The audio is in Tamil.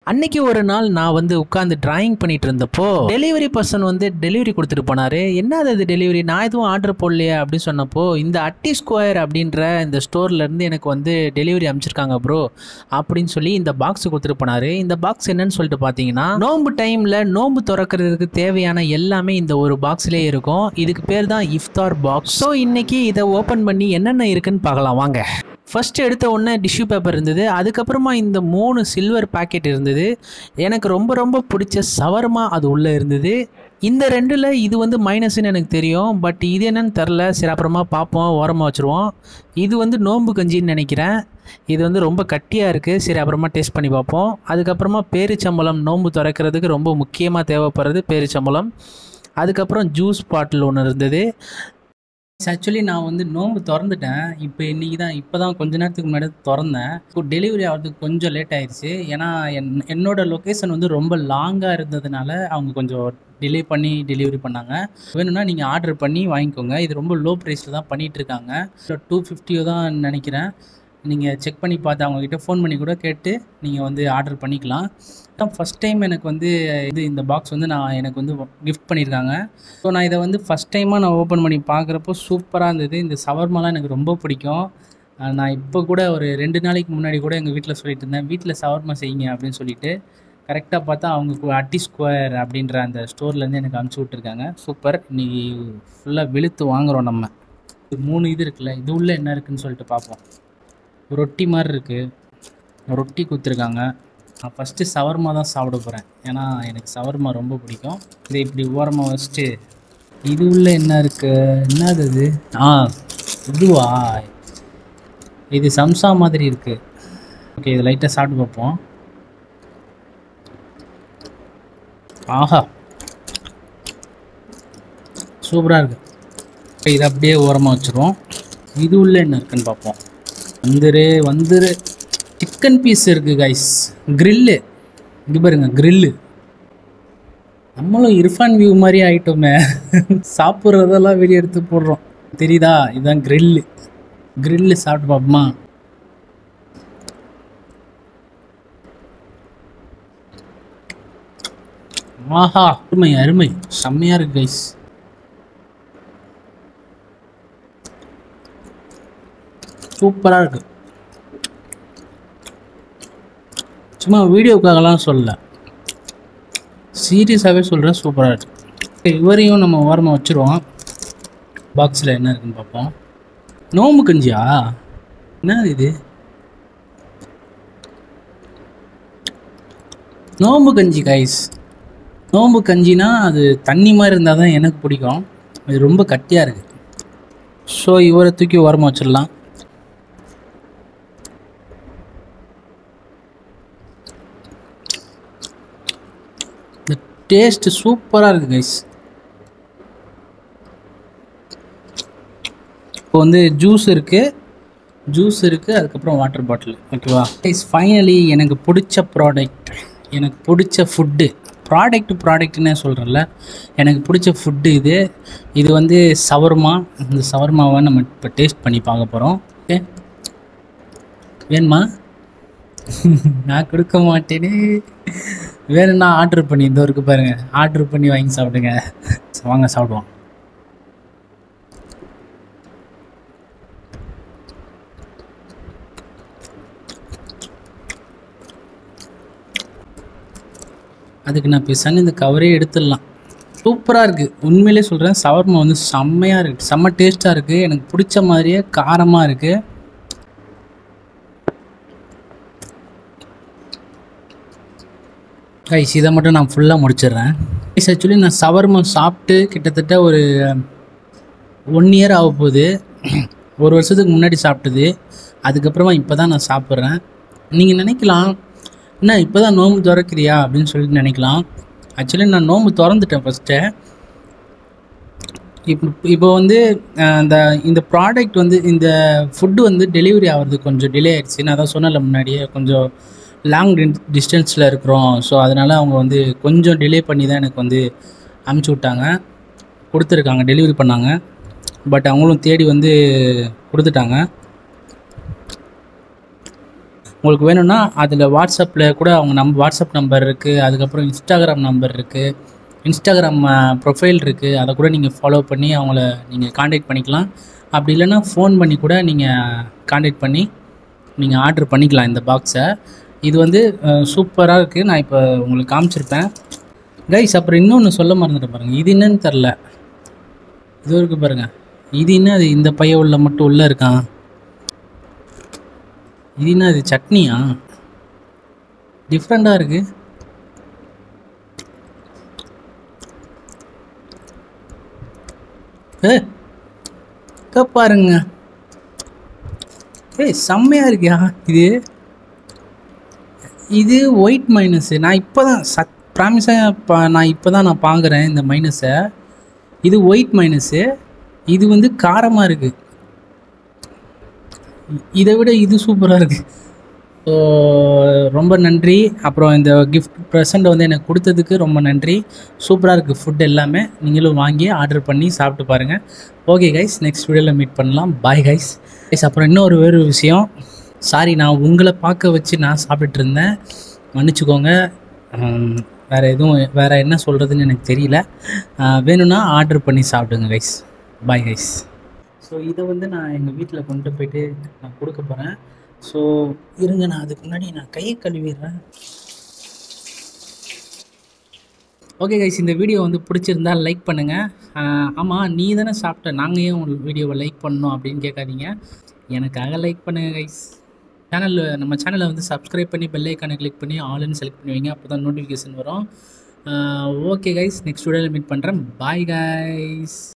அன்னைக்கு ஒரு நாள் நான் வந்து உட்காந்து டிராயிங் பண்ணிட்டு இருந்தப்போ டெலிவரி பர்சன் வந்து டெலிவரி கொடுத்துட்டு போனாரு என்னது அது டெலிவரி நான் எதுவும் ஆர்டர் போடலையே அப்படின்னு சொன்னப்போ இந்த அட்டி ஸ்கொயர் அப்படின்ற இந்த ஸ்டோர்ல இருந்து எனக்கு வந்து டெலிவரி அமைச்சிருக்காங்க ப்ரோ அப்படின்னு சொல்லி இந்த பாக்ஸ் கொடுத்துட்டு போனாரு இந்த பாக்ஸ் என்னன்னு சொல்லிட்டு பார்த்தீங்கன்னா நோம்பு டைம்ல நோம்பு திறக்கிறதுக்கு தேவையான எல்லாமே இந்த ஒரு பாக்ஸ்லேயே இருக்கும் இதுக்கு பேர் தான் இஃப்தார் பாக்ஸ் ஸோ இன்னைக்கு இதை ஓப்பன் பண்ணி என்னென்ன இருக்குன்னு பார்க்கலாம் வாங்க ஃபர்ஸ்ட் எடுத்த உடனே டிஷ்யூ பேப்பர் இருந்தது அதுக்கப்புறமா இந்த மூணு சில்வர் பாக்கெட் இருந்தது எனக்கு ரொம்ப ரொம்ப பிடிச்ச சவர்மா அது உள்ளே இருந்தது இந்த ரெண்டில் இது வந்து மைனஸ்ன்னு எனக்கு தெரியும் பட் இது என்னன்னு தெரில சரி அப்புறமா பார்ப்போம் ஓரமாக வச்சுருவோம் இது வந்து நோம்பு கஞ்சின்னு நினைக்கிறேன் இது வந்து ரொம்ப கட்டியாக இருக்குது சரி அப்புறமா டேஸ்ட் பண்ணி பார்ப்போம் அதுக்கப்புறமா பேரிச்சம்பழம் நோம்பு திறக்கிறதுக்கு ரொம்ப முக்கியமாக தேவைப்படுறது பேரிச்சம்பழம் அதுக்கப்புறம் ஜூஸ் பாட்டில் ஒன்று இருந்தது ஆக்சுவலி நான் வந்து நோன்பு திறந்துட்டேன் இப்போ இன்றைக்கி தான் இப்போ தான் கொஞ்ச நேரத்துக்கு முன்னாடி திறந்தேன் இப்போ டெலிவரி ஆகிறதுக்கு கொஞ்சம் லேட் ஆயிடுச்சு ஏன்னா என் என்னோட லொக்கேஷன் வந்து ரொம்ப லாங்காக இருந்ததுனால அவங்க கொஞ்சம் டிலே பண்ணி டெலிவரி பண்ணாங்க வேணும்னா நீங்கள் ஆர்டர் பண்ணி வாங்கிக்கோங்க இது ரொம்ப லோ ப்ரைஸில் தான் பண்ணிகிட்டு இருக்காங்க டூ ஃபிஃப்டியோ தான் நினைக்கிறேன் நீங்கள் செக் பண்ணி பார்த்து அவங்கக்கிட்ட ஃபோன் பண்ணி கூட கேட்டு நீங்கள் வந்து ஆர்டர் பண்ணிக்கலாம் தான் ஃபஸ்ட் டைம் எனக்கு வந்து இது இந்த பாக்ஸ் வந்து நான் எனக்கு வந்து கிஃப்ட் பண்ணியிருக்காங்க ஸோ நான் இதை வந்து ஃபஸ்ட் டைமாக நான் ஓப்பன் பண்ணி பார்க்குறப்போ சூப்பராக இருந்தது இந்த சவர்மாலாம் எனக்கு ரொம்ப பிடிக்கும் அஹ் நான் இப்போ கூட ஒரு ரெண்டு நாளைக்கு முன்னாடி கூட எங்கள் வீட்டில் சொல்லிட்டு இருந்தேன் வீட்டில் சவர்மா செய்யுங்க அப்படின்னு சொல்லிட்டு கரெக்டாக பார்த்தா அவங்க கு- அட்டி ஸ்கொயர் அப்படின்ற அந்த ஸ்டோர்லேருந்து எனக்கு அனுப்பிச்சி விட்ருக்காங்க சூப்பர் இன்னைக்கு ஃபுல்லாக வெளுத்து வாங்குகிறோம் நம்ம இது மூணு இது இருக்குல்ல இது உள்ள என்ன இருக்குன்னு சொல்லிட்டு பார்ப்போம் ரொட்டி மாதிரி இருக்குது ரொட்டி கொடுத்துருக்காங்க நான் ஃபஸ்ட்டு சவர்மா தான் சாப்பிட போகிறேன் ஏன்னா எனக்கு சவர்மா ரொம்ப பிடிக்கும் இதை இப்படி ஓரமாக வச்சுட்டு இது உள்ள என்ன இருக்கு என்னது இது ஆ இதுவா இது சம்சா மாதிரி இருக்கு ஓகே இது லைட்டாக சாப்பிட்டு பார்ப்போம் ஆஹா சூப்பராக இருக்கு இப்போ இதை அப்படியே ஓரமாக வச்சுருவோம் இது உள்ள என்ன இருக்குன்னு பார்ப்போம் வந்துரு வந்துரு சிக்கன் பீஸ் இருக்கு கைஸ் கிரில்லு இங்கே பாருங்க கிரில்லு நம்மளும் இர்ஃபான் வியூ மாதிரி ஆயிட்டோமே சாப்பிட்றதெல்லாம் வெளியே எடுத்து போடுறோம் தெரியுதா இதுதான் கிரில்லு கிரில்லு சாப்பிட்டு பார்ப்போமா ஆஹா அருமை அருமை செம்மையா இருக்கு கைஸ் சூப்பராக இருக்கு சும்மா வீடியோக்காகலாம் சொல்லல சீரியஸாகவே சொல்கிறேன் சூப்பராக இருக்கு Okay, இவரையும் நம்ம ஓரமாக வச்சுருவோம் பாக்ஸில் என்ன இருக்குன்னு பார்ப்போம் நோம்பு கஞ்சியா என்ன இது நோம்பு கஞ்சி கைஸ் நோம்பு கஞ்சினா அது தண்ணி மாதிரி இருந்தால் தான் எனக்கு பிடிக்கும் இது ரொம்ப கட்டியாக இருக்குது ஸோ இவரை தூக்கி ஓரமாக வச்சிடலாம் இந்த டேஸ்ட் சூப்பராக இருக்குது கைஸ் இப்போ வந்து ஜூஸ் இருக்குது ஜூஸ் இருக்குது அதுக்கப்புறம் வாட்டர் பாட்டில் ஓகேவா கைஸ் ஃபைனலி எனக்கு பிடிச்ச ப்ராடக்ட் எனக்கு பிடிச்ச ஃபுட்டு ப்ராடக்ட் ப்ராடக்ட்னே சொல்கிறேன்ல எனக்கு பிடிச்ச ஃபுட்டு இது இது வந்து சவர்மா இந்த சவர்மாவை நம்ம இப்போ டேஸ்ட் பண்ணி பார்க்க போகிறோம் ஓகே வேணுமா நான் கொடுக்க மாட்டேனே வேணும்னா ஆர்டர் பண்ணி இந்த இருக்கு பாருங்க ஆர்டர் பண்ணி வாங்கி சாப்பிடுங்க வாங்க சாப்பிடுவோம் அதுக்கு நான் பேசாமல் இந்த கவரே எடுத்துடலாம் சூப்பராக இருக்குது உண்மையிலே சொல்கிறேன் சவர்மா வந்து செம்மையாக இருக்குது செம்ம டேஸ்ட்டாக இருக்குது எனக்கு பிடிச்ச மாதிரியே காரமாக இருக்குது கைஸ் இதை மட்டும் நான் ஃபுல்லாக முடிச்சிடுறேன் கைஸ் ஆக்சுவலி நான் சவர்மா சாப்பிட்டு கிட்டத்தட்ட ஒரு ஒன் இயர் ஆக போகுது ஒரு வருஷத்துக்கு முன்னாடி சாப்பிட்டது அதுக்கப்புறமா இப்போ தான் நான் சாப்பிட்றேன் நீங்கள் நினைக்கலாம் என்ன இப்போ தான் நோம்பு திறக்கிறியா அப்படின்னு சொல்லிட்டு நினைக்கலாம் ஆக்சுவலி நான் நோம்பு திறந்துட்டேன் ஃபஸ்ட்டு இப்போ இப்போ வந்து அஹ், இந்த இந்த ப்ராடக்ட் வந்து இந்த ஃபுட்டு வந்து டெலிவரி ஆகிறதுக்கு கொஞ்சம் டிலே ஆயிடுச்சு நான் அதான் சொன்னல முன்னாடியே கொஞ்சம் லாங் டிஸ்டன்ஸில் இருக்கிறோம் ஸோ அதனால் அவங்க வந்து கொஞ்சம் டிலே பண்ணி தான் எனக்கு வந்து அமுச்சு விட்டாங்க கொடுத்துருக்காங்க டெலிவரி பண்ணாங்க பட் அவங்களும் தேடி வந்து கொடுத்துட்டாங்க உங்களுக்கு வேணும்னா அதில் வாட்ஸ்அப்பில் கூட அவங்க நம் வாட்ஸ்அப் நம்பர் இருக்குது அதுக்கப்புறம் இன்ஸ்டாகிராம் நம்பர் இருக்குது இன்ஸ்டாகிராம் ப்ரொஃபைல் இருக்குது அதை கூட நீங்கள் ஃபாலோ பண்ணி அவங்கள நீங்கள் காண்டாக்ட் பண்ணிக்கலாம் அப்படி இல்லைன்னா ஃபோன் பண்ணி கூட நீங்கள் காண்டாக்ட் பண்ணி நீங்கள் ஆர்டர் பண்ணிக்கலாம் இந்த பாக்ஸை இது வந்து சூப்பராக இருக்குது நான் இப்போ உங்களுக்கு காமிச்சிருப்பேன் கைஸ் அப்புறம் இன்னொன்று சொல்ல மறந்துட்டு பாருங்கள் இது என்னன்னு தெரில இது இருக்குது பாருங்கள் இது என்ன அது இந்த பைய உள்ள மட்டும் உள்ளே இருக்கான் இது என்ன அது சட்னியா டிஃப்ரெண்ட்டாக இருக்குது ஏ இங்க பாருங்க ஏய் செம்மையாக இருக்கியா இது இது ஒயிட் மைனஸு நான் இப்போ தான் சத் ப்ராமிஸாக இப்போ நான் இப்போ தான் நான் பார்க்குறேன் இந்த மைனஸை இது ஒயிட் மைனஸு இது வந்து காரமாக இருக்குது இதை விட இது சூப்பராக இருக்குது ஸோ ரொம்ப நன்றி அப்புறம் இந்த கிஃப்ட் ப்ரெசண்ட் வந்து எனக்கு கொடுத்ததுக்கு ரொம்ப நன்றி சூப்பராக இருக்குது ஃபுட் எல்லாமே நீங்களும் வாங்கி ஆர்டர் பண்ணி சாப்பிட்டு பாருங்கள் ஓகே கைஸ் நெக்ஸ்ட் வீடியோவில் மீட் பண்ணலாம் பாய் கைஸ் கைஸ் அப்புறம் இன்னொரு வேறு விஷயம் சாரி நான் உங்களை பார்க்க வச்சு நான் சாப்பிட்டுட்டு இருந்தேன் மன்னிச்சுக்கோங்க ஹம், வேறு எதுவும் வேறு என்ன சொல்கிறதுன்னு எனக்கு தெரியல ஆஹ், வேணும்னா ஆர்டர் பண்ணி சாப்பிடுங்க கைஸ் பாய் கைஸ் ஸோ இதை வந்து நான் எங்கள் வீட்டில் கொண்டு போயிட்டு நான் கொடுக்க போகிறேன் ஸோ இருங்க நான் அதுக்கு முன்னாடி நான் கையை கழுவிடுறேன் ஓகே கைஸ் இந்த வீடியோ வந்து பிடிச்சிருந்தா லைக் பண்ணுங்கள் ஆமாம் நீ தானே சாப்பிட்ட நாங்கள் ஏன் உங்கள் வீடியோவை லைக் பண்ணோம் அப்படின்னு கேட்காதீங்க எனக்காக லைக் பண்ணுங்கள் கைஸ் சேனலில் நம்ம சேனலை வந்து சப்ஸ்கிரைப் பண்ணி பெல் ஐக்கானை கிளிக் பண்ணி ஆல்னு செலக்ட் பண்ணுவீங்க அப்போ தான் நோட்டிஃபிகேஷன் வரும் ஓகே கைஸ் நெக்ஸ்ட் வீடியோவில் மீட் பண்ணுறேன் பாய் கைஸ்